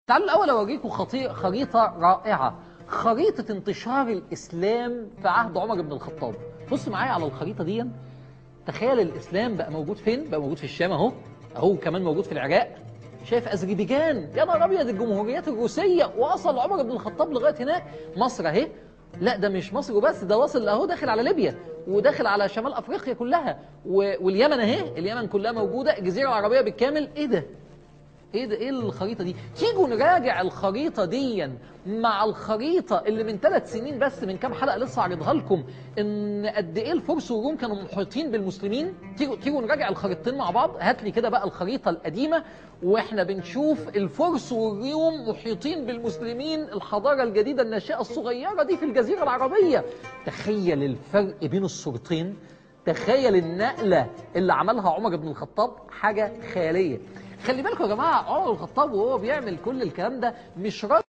تعالوا الأول أوريكم خطي... خريطة رائعة خريطة انتشار الإسلام في عهد عمر بن الخطاب بص معايا على الخريطة دي تخيل الإسلام بقى موجود فين بقى موجود في الشام أهو أهو كمان موجود في العراق شايف أذربيجان يا نهار أبيض الجمهوريات الروسية وصل عمر بن الخطاب لغاية هناك مصر أهي لا ده مش مصر وبس ده واصل اهو داخل على ليبيا وداخل على شمال افريقيا كلها و... واليمن اهي اليمن كلها موجوده الجزيره العربيه بالكامل ايه ده ايه ده ايه الخريطه دي تيجوا نراجع الخريطه دي مع الخريطه اللي من ثلاث سنين بس من كام حلقه لسه عارضها لكم ان قد ايه الفرس والروم كانوا محيطين بالمسلمين تيجوا تيجوا نراجع الخريطتين مع بعض هات لي كده بقى الخريطه القديمه واحنا بنشوف الفرس والروم محيطين بالمسلمين الحضاره الجديده الناشئه الصغيره دي في الجزيره العربيه تخيل الفرق بين الصورتين تخيل النقله اللي عملها عمر بن الخطاب حاجه خياليه خلي بالكم يا جماعه عمر بن الخطاب وهو بيعمل كل الكلام ده مش راجل